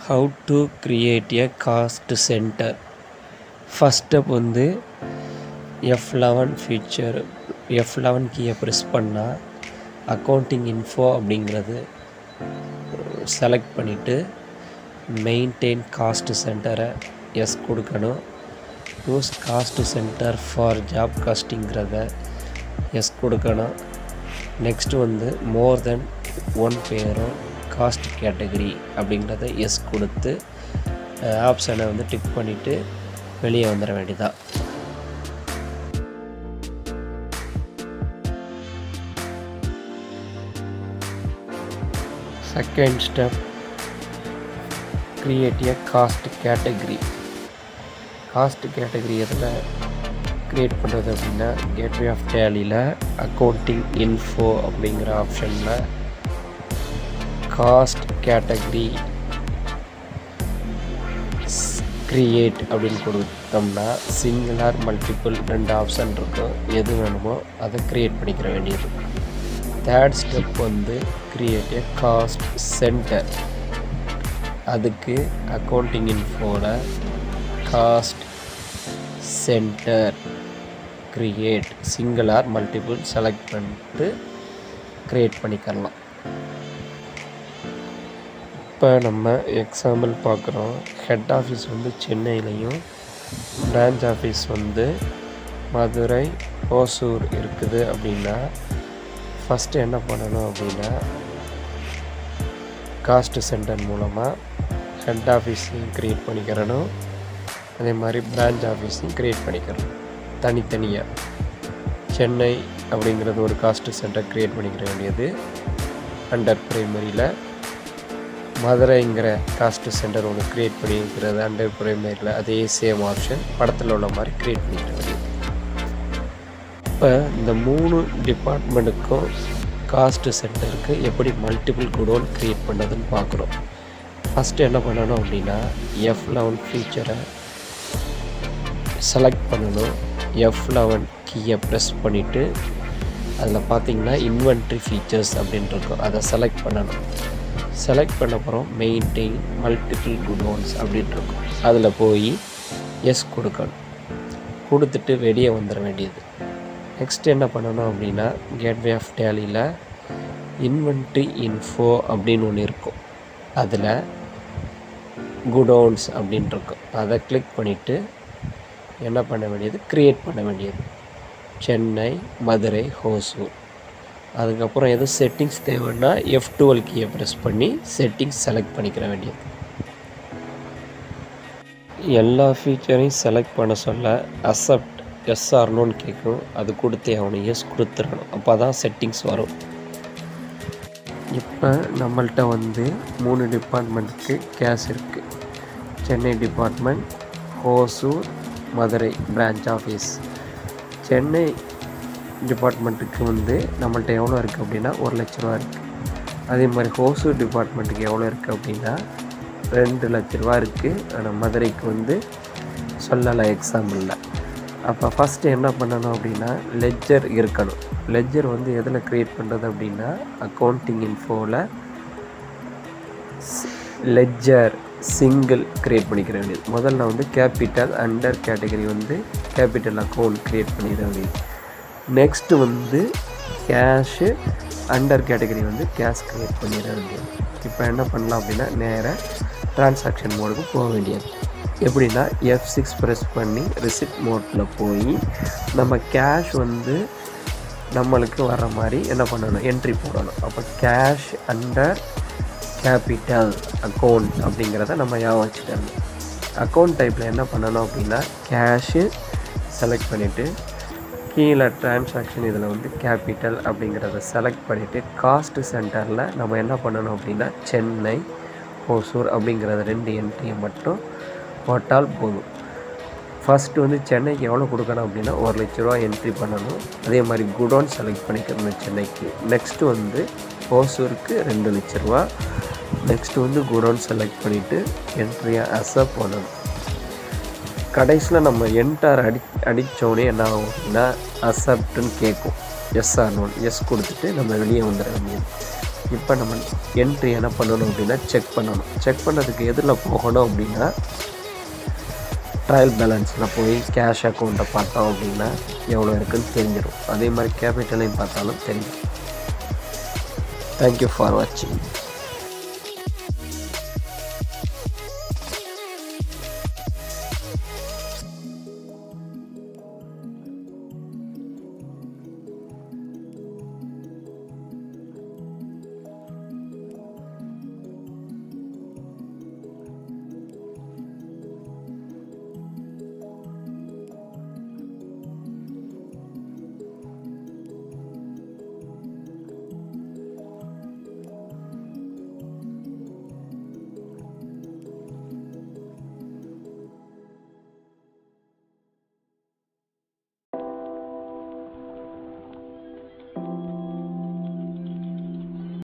how to create a cost center first step வந்து F11 feature F11 கீயை press பண்ணால் accounting info அப்படிங்கிறது select பண்ணிவிட்டு மெயின்டைன் காஸ்ட் சென்டரை எஸ் கொடுக்கணும் use cost center for job காஸ்டிங்கிறத எஸ் கொடுக்கணும் நெக்ஸ்ட்டு வந்து மோர் தென் ஒன் பேரும் காஸ்ட் கேட்டகரி அப்படிங்கிறத எஸ் கொடுத்து ஆப்ஷனை வந்து டிக் பண்ணிவிட்டு வெளியே வந்துட வேண்டியதான் second step create a cost category cost category எதில் க்ரியேட் பண்ணுறது அப்படின்னா கேட்வே ஆஃப் டேலியில் அக்கௌண்டிங் இன்ஃபோ அப்படிங்கிற ஆப்ஷனில் காஸ்ட் கேட்டகரி க்ரியேட் அப்படின்னு கொடுத்தோம்னா சிங்குலர் மல்டிபிள் ரெண்டு ஆப்ஷன் இருக்கும் எது வேணுமோ அதை க்ரியேட் பண்ணிக்கிற வேண்டியது தேர்ட் ஸ்டெப் வந்து க்ரியேட் எ காஸ்ட் சென்டர் அதுக்கு அக்கௌண்டிங் இன்ஃபோவில் cost center create single or multiple select பண்ணிட்டு க்ரியேட் பண்ணிக்கலாம் இப்போ நம்ம எக்ஸாம்பிள் பார்க்குறோம் ஹெட் ஆஃபீஸ் வந்து சென்னையிலையும் பிரான்ச் ஆஃபீஸ் வந்து மதுரை ஓசூர் இருக்குது அப்படின்னா ஃபஸ்ட்டு என்ன பண்ணணும் அப்படின்னா காஸ்ட் சென்டர் மூலமாக ஹெட் ஆஃபீஸையும் க்ரியேட் பண்ணிக்கிறணும் அதே மாதிரி பிரான்ச் ஆஃபீஸையும் க்ரியேட் பண்ணிக்கிறோம் தனித்தனியாக சென்னை அப்படிங்கிறது ஒரு காஸ்ட் சென்டர் க்ரியேட் பண்ணிக்கிற வேண்டியது அண்டர் ப்ரைமரியில் மதுரைங்கிற காஸ்ட் சென்டர் ஒன்று க்ரியேட் பண்ணியிருக்கிறது அண்டர் ப்ரைமரியில் அதே சேம் ஆப்ஷன் படத்தில் உள்ள மாதிரி க்ரியேட் பண்ணிக்கிற வேண்டியது இப்போ இந்த மூணு டிபார்ட்மெண்ட்டுக்கும் காஸ்ட் சென்டருக்கு எப்படி மல்டிபிள் குடோன் க்ரியேட் பண்ணுறதுன்னு பார்க்குறோம் ஃபஸ்ட்டு என்ன பண்ணணும் அப்படின்னா எஃப் லெவன் ஃபீச்சரை செலக்ட் பண்ணணும் எஃப் லெவன் கீயை ப்ரெஸ் பண்ணிவிட்டு அதில் பார்த்தீங்கன்னா இன்வென்ட்ரி ஃபீச்சர்ஸ் அப்படின்ட்டு இருக்கும் அதை செலக்ட் பண்ணணும் செலக்ட் பண்ண அப்புறம் மெயின்டைன் மல்டிபிள் குடோன்ஸ் அப்படின்ட்டு இருக்கும் அதில் போய் எஸ் கொடுக்கணும் கொடுத்துட்டு வெளியே வந்துட வேண்டியது நெக்ஸ்ட் என்ன பண்ணணும் அப்படின்னா கேட்வே ஆஃப் டேலியில் இன்வென்ட்ரி இன்ஃபோ அப்படின்னு ஒன்று இருக்கும் அதில் குடோன்ஸ் அப்படின்ட்டு இருக்கும் அதை கிளிக் பண்ணிவிட்டு என்ன பண்ண வேண்டியது க்ரியேட் பண்ண வேண்டியது சென்னை மதுரை ஹோசூர் அதுக்கப்புறம் எதுவும் செட்டிங்ஸ் தேவைன்னா எஃப் டுவெல் கீயை ப்ரெஸ் பண்ணி செட்டிங்ஸ் செலக்ட் பண்ணிக்கிற வேண்டியது எல்லா ஃபீச்சரையும் செலக்ட் பண்ண சொல்ல அக்செப்ட் எஸ் ஆர்னோன்னு கேட்கும் அது கொடுத்தே ஆகணும் எஸ் கொடுத்துடணும் அப்போ தான் செட்டிங்ஸ் வரும் இப்போ நம்மள்கிட்ட வந்து மூணு டிபார்ட்மெண்ட்டுக்கு கேஷ் இருக்குது Chennai department Hosur Madurai branch office Chennai டிபார்ட்மெண்ட்டுக்கு வந்து நம்மள்ட்ட எவ்வளோ இருக்குது அப்படின்னா ஒரு லட்ச ரூபா இருக்குது அதே மாதிரி ஹோசூர் டிபார்ட்மெண்ட்டுக்கு எவ்வளோ இருக்குது அப்படின்னா ரெண்டு லட்ச ரூபா இருக்குது ஆனால் மதுரைக்கு வந்து சொல்லலை எக்ஸாம்பிளில் அப்போ ஃபஸ்ட்டு என்ன பண்ணணும் அப்படின்னா லெஜர் இருக்கணும் லெஜர் வந்து எதில் க்ரியேட் பண்ணுறது அப்படின்னா அக்கௌண்டிங் இன்ஃபோவில் லெஜர் சிங்கிள் க்ரியேட் பண்ணிக்கிற வேண்டியது முதல்ல வந்து கேபிட்டல் அண்டர் கேட்டகரி வந்து கேபிட்டல் அக்கௌண்ட் க்ரியேட் பண்ணிக்கிற வேண்டியது நெக்ஸ்ட்டு வந்து கேஷு அண்டர் கேட்டகரி வந்து கேஷ் க்ரியேட் பண்ணிட வேண்டியது இப்போ என்ன பண்ணலாம் அப்படின்னா நேராக ட்ரான்சாக்ஷன் மோடுக்கு போக வேண்டியது எப்படின்னா எஃப் சிக்ஸ் ப்ரெஸ் பண்ணி ரிசிப்ட் மோட்டில் போய் நம்ம கேஷ் வந்து நம்மளுக்கு வர மாதிரி என்ன பண்ணணும் என்ட்ரி போடணும் அப்போ கேஷ் அண்டர் கேபிட்டல் அக்கௌண்ட் அப்படிங்கிறத நம்ம ஞாபகம் வச்சுக்கணும் அக்கௌண்ட் டைப்பில் என்ன பண்ணணும் அப்படின்னா கேஷு செலக்ட் பண்ணிவிட்டு கீழே டிரான்சாக்ஷன் இதில் வந்து கேபிட்டல் அப்படிங்கிறத செலக்ட் பண்ணிவிட்டு காஸ்ட் சென்டரில் நம்ம என்ன பண்ணணும் அப்படின்னா சென்னை ஓசூர் அப்படிங்கிறத ரெண்டு என்ட்ரியை மட்டும் போட்டால் போதும் ஃபஸ்ட்டு வந்து சென்னைக்கு எவ்வளோ கொடுக்கணும் அப்படின்னா ஒரு லட்ச ரூபா என்ட்ரி பண்ணணும் அதே மாதிரி குடோன் செலக்ட் பண்ணிக்கணும் சென்னைக்கு நெக்ஸ்ட்டு வந்து ஓசூருக்கு ரெண்டு லட்ச ரூபா நெக்ஸ்ட்டு வந்து குடோன் செலக்ட் பண்ணிவிட்டு என்ட்ரியை அசப் பண்ணணும் கடைசியில் நம்ம என்டர் அடி அடித்தோடனே என்ன ஆகும் அப்படின்னா அசப்ட்னு கேட்கும் எஸ் ஆர் நோன் எஸ் கொடுத்துட்டு நம்ம வெளியே வந்துட வேண்டியது இப்போ நம்ம என்ட்ரி என்ன பண்ணணும் அப்படின்னா செக் பண்ணணும் செக் பண்ணதுக்கு எதில் போகணும் அப்படின்னா ட்ரையல் பேலன்ஸில் போய் கேஷ் அக்கௌண்ட்டை பார்த்தோம் அப்படின்னா எவ்வளோ இருக்குன்னு தெரிஞ்சிடும் அதே மாதிரி கேபிட்டலையும் பார்த்தாலும் தெரியும் தேங்க்யூ ஃபார் வாட்சிங்